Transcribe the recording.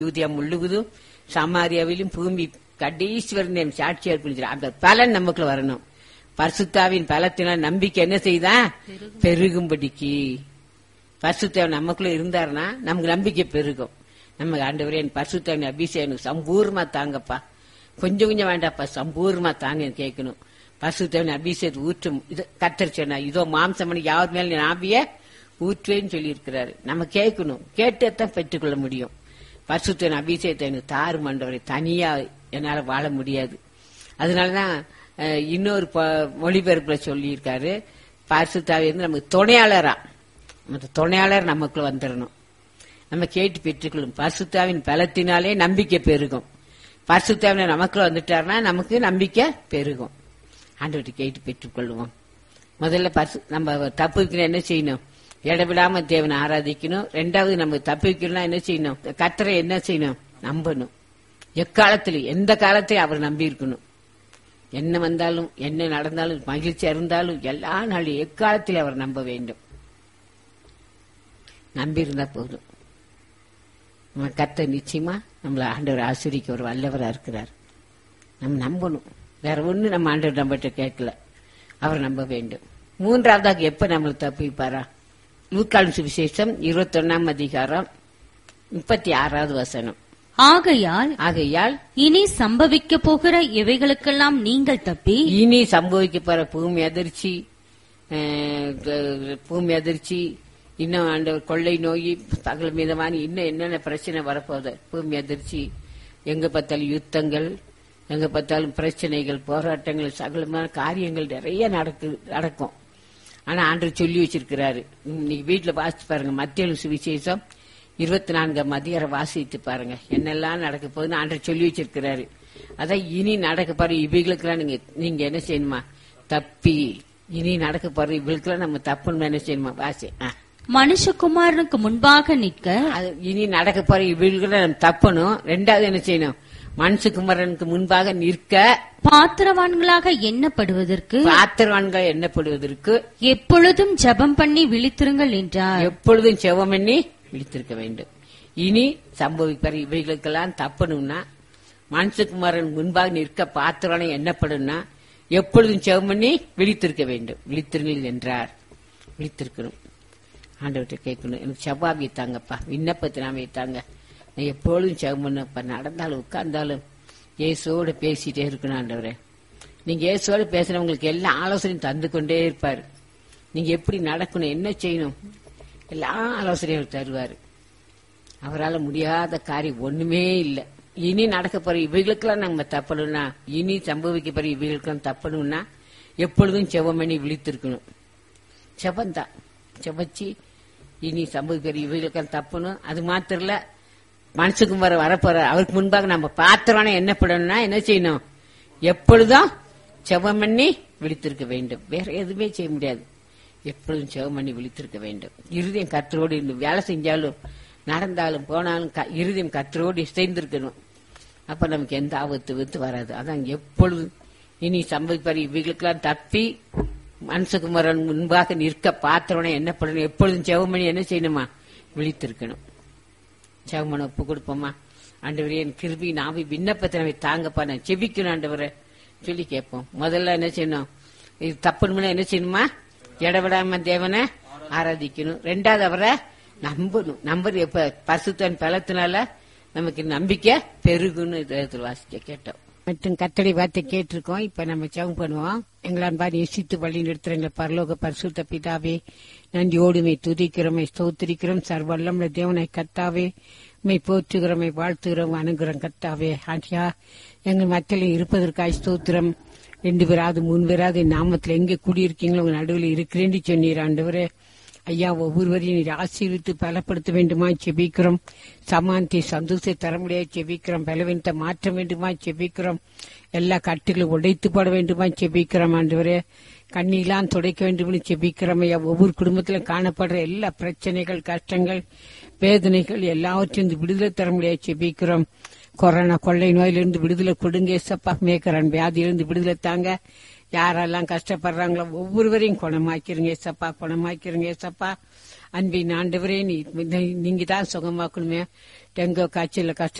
யூதியா முழுவதும் சமாரியாவிலும் பூமி கடைசி வரை என் சாட்சியா இருப்பின் அந்த பலன் நமக்குள்ள வரணும் பரிசுத்தாவின் பலத்தினால் நம்பிக்கை என்ன செய்தா பெருகும்படிக்கு பரிசுத்தவன் நமக்குள்ள இருந்தாருன்னா நமக்கு நம்பிக்கை பெருகும் நம்ம ஆண்டவரே என் பரிசுத்தவன் அபிஷேகம் எனக்கு சம்பூர்ணமா தாங்கப்பா கொஞ்சம் கொஞ்சம் வேண்டாப்பா சம்பூர்ணமா தாங்க கேட்கணும் பரிசுத்தவன் அபிஷேகத்தை ஊற்றும் இது கத்தர் சொன்னா இதோ மாம்சமணி யார் மேல என் ஆவிய ஊற்றுவேன்னு சொல்லி இருக்கிறாரு நம்ம கேட்கணும் கேட்டதான் பெற்றுக்கொள்ள முடியும் பரிசுத்தவன் அபிஷேகத்தை எனக்கு தாரு மண்டவரை தனியா என்னால வாழ முடியாது அதனாலதான் அஹ், இன்னொரு ப- மொழிபெயர்ப்புல சொல்லியிருக்காரு பரிசுத்தாவி வந்து நமக்கு துணையாளரா அந்த துணையாளர் நமக்குள்ள வந்துடணும் நம்ம கேட்டு பெற்றுக்கொள்ளும் பரிசுத்தாவின் பலத்தினாலே நம்பிக்கை பெருகும் பரிசுத்தாவின நமக்குள்ள வந்துட்டாருன்னா நமக்கு நம்பிக்கை பெருகும் ஆண்டவர்கிட்ட கேட்டு பெற்றுக்கொள்வோம் முதல்ல பரிசு நம்ம தப்புக்கு என்ன செய்யணும் இடவிடாம தேவனை ஆராதிக்கணும் ரெண்டாவது நம்ம தப்பிக்கணும்னா என்ன செய்யணும் கத்தரை என்ன செய்யணும் நம்பணும் எக்காலத்திலும் எந்த காலத்திலும் அவர் நம்பி இருக்கணும் என்ன வந்தாலும் என்ன நடந்தாலும் மகிழ்ச்சியா இருந்தாலும் எல்லா நாளும் எக்காலத்தில் அவர் நம்ப வேண்டும் நம்பி இருந்தா போதும் நம்ம கத்த நிச்சயமா நம்மள ஆண்டவர் ஆசிரிக்க ஒரு வல்லவரா இருக்கிறார் நம்ம நம்பணும் வேற ஒண்ணு நம்ம ஆண்டவர் நம்மகிட்ட கேட்கல அவர் நம்ப வேண்டும் மூன்றாவதாக எப்ப நம்மளை தப்பிப்பாரா நூற்காலம் சுவிசேஷம் இருபத்தொன்னாம் அதிகாரம் முப்பத்தி ஆறாவது வசனம் ஆகையால் ஆகையால் இனி சம்பவிக்க போகிற இவைகளுக்கெல்லாம் நீங்கள் தப்பி இனி சம்பவிக்க போற பூமி அதிர்ச்சி அஹ், க- பூமி அதிர்ச்சி இன்னும் ஆண்டவர் கொள்ளை நோய் சகல மீதமான இன்னும் என்னென்ன பிரச்சனை வரப்போகுது பூமி அதிர்ச்சி எங்க பார்த்தாலும் யுத்தங்கள் எங்க பார்த்தாலும் பிரச்சனைகள் போராட்டங்கள் சகலமான காரியங்கள் நிறைய நடக்கு நடக்கும் ஆனா ஆண்டவர் சொல்லி வச்சிருக்கிறாரு இன்னைக்கு வீட்டுல வாசிச்சு பாருங்க மத்திய சுவிசேஷம் இருபத்தி நான்காம் அதிகாரம் வாசித்து பாருங்க என்னெல்லாம் நடக்க போகுதுன்னு ஆண்டவர் சொல்லி வச்சிருக்கிறாரு அதான் இனி நடக்க போற இவைகளுக்கெல்லாம் நீங்க நீங்க என்ன செய்யணுமா தப்பி இனி நடக்க போற இவங்களுக்கெல்லாம் நம்ம தப்புன்னு என்ன செய்யணுமா வாசி ஆ. மனுஷகுமாரனுக்கு முன்பாக நிற்க அது இனி நடக்க போற இவங்களுக்கெல்லாம் நம்ம தப்பணும் ரெண்டாவது என்ன செய்யணும் மனுஷகுமரனுக்கு முன்பாக நிற்க பாத்திரவான்களாக எண்ணப்படுவதற்கு பாத்திரவான்கள் எண்ணப்படுவதற்கு எப்பொழுதும் ஜெபம் பண்ணி விழித்திருங்கள் என்றார் எப்பொழுதும் செவம் பண்ணி விழித்திருக்க வேண்டும் இனி சம்பவிப்பார் இவைகளுக்கெல்லாம் தப்பணும்னா மனுஷகுமாரன் முன்பாக நிற்க பாத்திரனை எண்ணப்படும்னா எப்பொழுதும் செவம் பண்ணி விழித்திருக்க வேண்டும் விழித்திருங்கள் என்றார் விழித்திருக்கணும் ஆண்டவர்கிட்ட கேட்கணும் எனக்கு செவ்வாவியை தாங்கப்பா விண்ணப்பத்தை நாம தாங்க நான் எப்பொழுதும் செவம் பண்ணப்பா நடந்தாலும் உட்கார்ந்தாலும் இயேசுவோட பேசிட்டே இருக்கணும் ஆண்டவரே நீங்க இயேசுவோட பேசுறவங்களுக்கு எல்லா ஆலோசனையும் தந்து கொண்டே இருப்பாரு நீங்க எப்படி நடக்கணும் என்ன செய்யணும் எல்லா ஆலோசனையும் அவர் தருவாரு அவரால் முடியாத காரியம் ஒண்ணுமே இல்லை இனி நடக்க போற இவைகளுக்கெல்லாம் நம்ம தப்பணும்னா இனி சம்பவிக்க போற இவைகளுக்கெல்லாம் தப்பணும்னா எப்பொழுதும் செவமணி விழித்திருக்கணும் செவந்தான் செவச்சி இனி சம்பவிக்கிற இவைகளுக்கெல்லாம் தப்பணும் அது மாத்திரம் இல்ல மனசுக்கும் வர வரப்போற அவருக்கு முன்பாக நம்ம பாத்திரம்னா என்ன பண்ணணும்னா என்ன செய்யணும் எப்பொழுதும் செவம் பண்ணி விழித்திருக்க வேண்டும் வேற எதுவுமே செய்ய முடியாது எப்பொழுதும் செவம் பண்ணி விழித்திருக்க வேண்டும் இருதயம் கத்தரோடு இருந்து வேலை செஞ்சாலும் நடந்தாலும் போனாலும் க- இருதயம் கத்தரோடு இசைந்திருக்கணும் அப்ப நமக்கு எந்த ஆபத்து வித்து வராது அதான் எப்பொழுதும் இனி சம்பவிப்பார் இவைகளுக்கெல்லாம் தப்பி மனசுக்குமரன் முன்பாக நிற்க பாத்திரம்னா என்ன பண்ணணும் எப்பொழுதும் செவமணி என்ன செய்யணுமா விழித்திருக்கணும் செவமனை ஒப்பு கொடுப்போமா ஆண்டவரே என் கிருபி நாவி விண்ணப்பத்தை நம்ம தாங்கப்பா நான் செபிக்கணும் ஆண்டவரை சொல்லி கேட்போம் முதல்ல என்ன செய்யணும் இது தப்புன்னு என்ன செய்யணுமா இடவிடாம தேவனை ஆராதிக்கணும் ரெண்டாவது அவரை நம்பணும் நம்பர் எப்ப பசுத்தன் பலத்தினால நமக்கு நம்பிக்கை பெருகுன்னு இதுல வாசிக்க கேட்டோம் மற்றும் கத்தடி வார்த்தை கேட்டிருக்கோம் இப்ப நம்ம ஜெபம் பண்ணுவோம் எங்களான் பாரி நேசித்து வழி நிறுத்துறங்க பரலோக பரிசுத்த பிதாவே நன்றியோடுமை துதிக்கிறோமை ஸ்தோத்திரிக்கிறோம் சர்வல்லமுள்ள தேவனை கத்தாவே மை போற்றுகிறோமை வாழ்த்துகிறோம் அணுகிறோம் கத்தாவே ஆண்டியா எங்கள் மத்தியில் இருப்பதற்காய் ஸ்தோத்திரம் ரெண்டு பேராது மூணு பேராது என் நாமத்தில் எங்கே குடியிருக்கீங்களோ உங்க நடுவில் இருக்கிறேன்னு சொன்னீர் ஆண்டவரே ஐயா ஒவ்வொருவரையும் நீர் ஆசீர்வித்து பலப்படுத்த வேண்டுமா செபிக்கிறோம் சமானத்தை சந்தோஷத்தை தர முடியாது செபிக்கிறோம் பலவீனத்தை மாற்ற வேண்டுமா செபிக்கிறோம் எல்லா கட்டுகளும் உடைத்து போட வேண்டுமா செபிக்கிறோம் ஆண்டவரே கண்ணீலாம் துடைக்க வேண்டும்னு செபிக்கிறோம் ஐயா ஒவ்வொரு குடும்பத்திலும் காணப்படுற எல்லா பிரச்சனைகள் கஷ்டங்கள் வேதனைகள் எல்லாவற்றையும் இருந்து விடுதலை தர முடியாது செபிக்கிறோம் கொரோனா கொள்ளை நோயிலிருந்து விடுதலை கொடுங்க ஏசப்பா மேக்கரன் வியாதியிலிருந்து விடுதலை தாங்க யாரெல்லாம் கஷ்டப்படுறாங்களோ ஒவ்வொருவரையும் குணமாக்கிருங்க ஏசப்பா குணமாக்கிருங்க ஏசப்பா அன்பின் ஆண்டவரே நீ நீங்க தான் சுகமாக்கணுமே டெங்கோ காய்ச்சல கஷ்ட